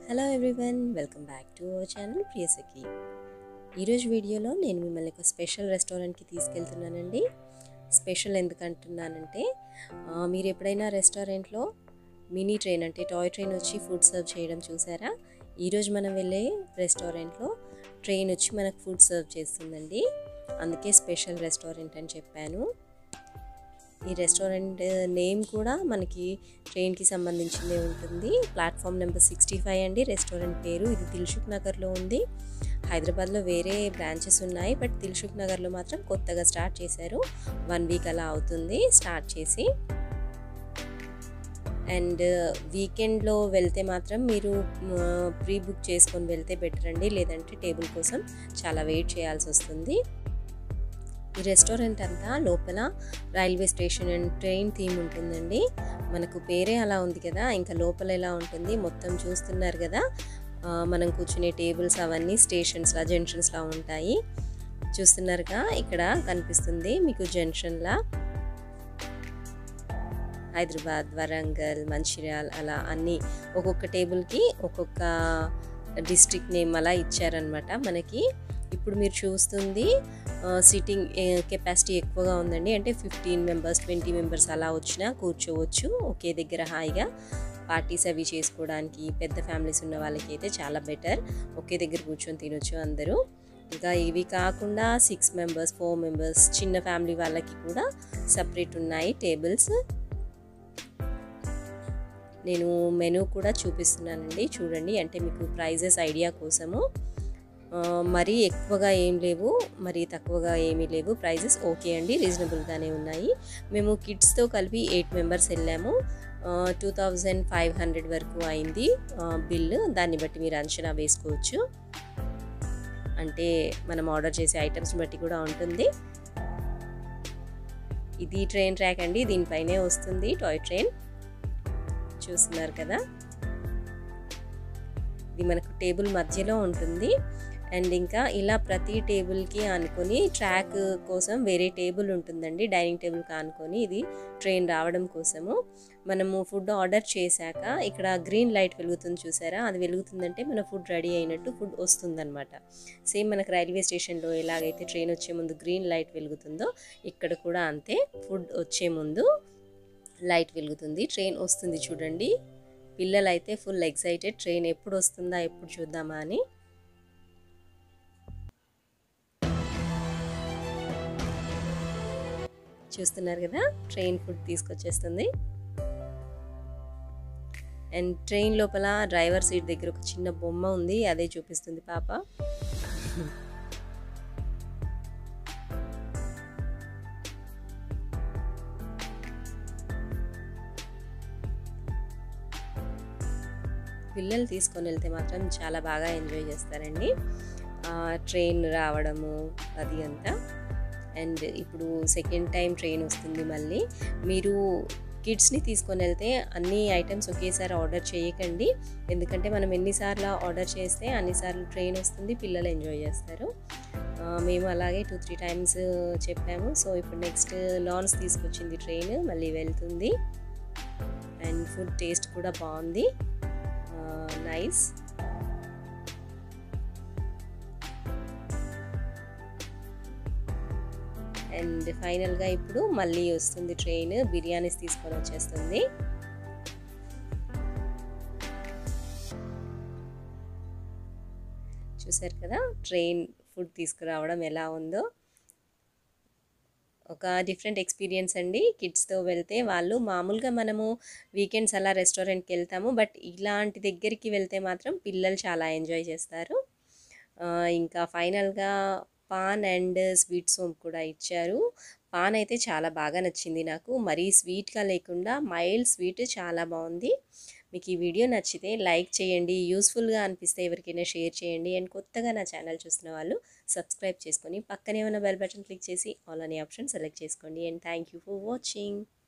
hello everyone welcome back to our channel Priyasakhi ఈరోజు వీడియోలో నేను మిమ్మల్ని ఒక స్పెషల్ రెస్టారెంట్కి తీసుకెళ్తున్నానండి స్పెషల్ ఎందుకు అంటున్నానంటే ఆ, మీరు ఎప్పుడైనా రెస్టారెంట్లో మినీ ట్రైన్ అంటే టాయ్ ట్రైన్ వచ్చి ఫుడ్ సర్వ్ చేయడం చూసారా ఈరోజు మనం వెళ్ళే రెస్టారెంట్లో ట్రైన్ వచ్చి మనకు ఫుడ్ సర్వ్ చేస్తుందండి అందుకే స్పెషల్ రెస్టారెంట్ అని చెప్పాను ఈ రెస్టారెంట్ నేమ్ కూడా మనకి ట్రైన్కి సంబంధించిందే ఉంటుంది ప్లాట్ఫామ్ నెంబర్ సిక్స్టీ ఫైవ్ అండి రెస్టారెంట్ పేరు ఇది దిల్షుక్ నగర్లో ఉంది హైదరాబాద్లో వేరే బ్రాంచెస్ ఉన్నాయి బట్ దిల్షుక్ నగర్లో మాత్రం కొత్తగా స్టార్ట్ చేశారు వన్ వీక్ అలా అవుతుంది స్టార్ట్ చేసి అండ్ వీకెండ్లో వెళ్తే మాత్రం మీరు ప్రీ బుక్ చేసుకొని వెళ్తే బెటర్ అండి లేదంటే టేబుల్ కోసం చాలా వెయిట్ చేయాల్సి వస్తుంది ఈ రెస్టారెంట్ అంతా లోపల railway station and train theme ఉంటుందండి మనకు పేరే అలా ఉంది కదా ఇంకా లోపల ఎలా ఉంటుంది మొత్తం చూస్తున్నారు కదా ఆ, మనం కూర్చునే టేబుల్స్ అవన్నీ స్టేషన్స్లా జంక్షన్స్లా ఉంటాయి చూస్తున్నారుగా ఇక్కడ కనిపిస్తుంది మీకు జంక్షన్లా హైదరాబాద్ వరంగల్ మంచిర్యాల్ అలా అన్నీ ఒక్కొక్క టేబుల్కి ఒక్కొక్క డిస్ట్రిక్ట్ నేమ్ అలా ఇచ్చారనమాట మనకి ఇప్పుడు మీరు చూస్తుంది సిట్టింగ్ కెపాసిటీ ఎక్కువగా ఉందండి అంటే ఫిఫ్టీన్ మెంబర్స్ ట్వంటీ మెంబర్స్ అలా వచ్చినా కూర్చోవచ్చు ఒకే దగ్గర హాయిగా పార్టీస్ అవి చేసుకోవడానికి పెద్ద ఫ్యామిలీస్ ఉన్న వాళ్ళకి అయితే చాలా బెటర్ ఒకే దగ్గర కూర్చొని తినొచ్చు అందరూ ఇంకా ఇవి కాకుండా సిక్స్ మెంబర్స్ ఫోర్ మెంబర్స్ చిన్న ఫ్యామిలీ వాళ్ళకి కూడా సపరేట్ ఉన్నాయి టేబుల్స్ నేను మెనూ కూడా చూపిస్తున్నానండి చూడండి అంటే మీకు ప్రైజెస్ ఐడియా కోసము ఆ, మరీ ఎక్కువగా ఏం లేవు మరీ తక్కువగా ఏమీ లేవు ప్రైజెస్ ఓకే అండి రీజనబుల్గానే ఉన్నాయి మేము కిడ్స్తో కలిపి ఎయిట్ మెంబర్స్ వెళ్ళాము టూ థౌజండ్ ఫైవ్ హండ్రెడ్ వరకు అయింది బిల్ దాన్ని బట్టి మీరు అంచనా వేసుకోవచ్చు అంటే మనం ఆర్డర్ చేసే ఐటమ్స్ బట్టి కూడా ఉంటుంది ఇది ట్రైన్ ట్రాక్ అండి దీనిపైనే వస్తుంది టాయ్ ట్రైన్ చూస్తున్నారు కదా ఇది మనకు టేబుల్ మధ్యలో ఉంటుంది అండ్ ఇంకా ఇలా ప్రతి టేబుల్కి అనుకొని ట్రాక్ కోసం వేరే టేబుల్ ఉంటుందండి డైనింగ్ టేబుల్కి అనుకొని ఇది ట్రైన్ రావడం కోసము మనము ఫుడ్ ఆర్డర్ చేశాక ఇక్కడ గ్రీన్ లైట్ వెలుగుతుంది చూసారా అది వెలుగుతుందంటే మన ఫుడ్ రెడీ అయినట్టు ఫుడ్ వస్తుందన్నమాట సేమ్ మనకు రైల్వే స్టేషన్లో ఎలాగైతే ట్రైన్ వచ్చే ముందు గ్రీన్ లైట్ వెలుగుతుందో ఇక్కడ కూడా అంతే ఫుడ్ వచ్చే ముందు లైట్ వెలుగుతుంది ట్రైన్ వస్తుంది చూడండి పిల్లలు అయితే ఫుల్ ఎక్సైటెడ్ ట్రైన్ ఎప్పుడు వస్తుందా ఎప్పుడు చూద్దామా అని చూస్తున్నారు కదా ట్రైన్ ఫుడ్ తీసుకొచ్చేస్తుంది అండ్ ట్రైన్ లోపల డ్రైవర్ సీట్ దగ్గర ఒక చిన్న బొమ్మ ఉంది అదే చూపిస్తుంది పాప పిల్లలు తీసుకొని వెళ్తే మాత్రం చాలా బాగా ఎంజాయ్ చేస్తారండి ఆ, ట్రైన్ రావడము అది అంతా అండ్ ఇప్పుడు సెకండ్ టైం ట్రైన్ వస్తుంది మళ్ళీ మీరు కిడ్స్ని తీసుకొని వెళ్తే అన్ని ఐటమ్స్ ఒకేసారి ఆర్డర్ చేయకండి ఎందుకంటే మనం ఎన్నిసార్లు ఆర్డర్ చేస్తే అన్నిసార్లు ట్రైన్ వస్తుంది పిల్లలు ఎంజాయ్ చేస్తారు ఆ, మేము అలాగే టూ త్రీ టైమ్స్ చెప్పాము సో ఇప్పుడు నెక్స్ట్ లాన్స్ తీసుకొచ్చింది ట్రైన్ మళ్ళీ వెళ్తుంది అండ్ ఫుడ్ టేస్ట్ కూడా బాగుంది నైస్ అండ్ ఫైనల్గా ఇప్పుడు మళ్ళీ వస్తుంది ట్రైన్ బిర్యానీస్ తీసుకొని వచ్చేస్తుంది చూసారు కదా ట్రైన్ ఫుడ్ తీసుకురావడం ఎలా ఉందో ఒక డిఫరెంట్ ఎక్స్పీరియన్స్ అండి కిడ్స్తో వెళ్తే వాళ్ళు మామూలుగా మనము వీకెండ్స్ అలా రెస్టారెంట్కి వెళ్తాము బట్ ఇలాంటి దగ్గరికి వెళ్తే మాత్రం పిల్లలు చాలా ఎంజాయ్ చేస్తారు ఆ, ఇంకా ఫైనల్గా పాన్ అండ్ స్వీట్ సోమ్ కూడా ఇచ్చారు పాన్ అయితే చాలా బాగా నచ్చింది నాకు మరీ స్వీట్గా లేకుండా మైల్డ్ స్వీట్ చాలా బాగుంది మీకు ఈ వీడియో నచ్చితే లైక్ చేయండి యూస్ఫుల్గా అనిపిస్తే ఎవరికైనా షేర్ చేయండి అండ్ కొత్తగా నా ఛానల్ చూస్తున్న వాళ్ళు సబ్స్క్రైబ్ చేసుకొని పక్కనే ఉన్న బెల్ బటన్ క్లిక్ చేసి ఆల్ అనే ఆప్షన్ సెలెక్ట్ చేసుకోండి and thank you for watching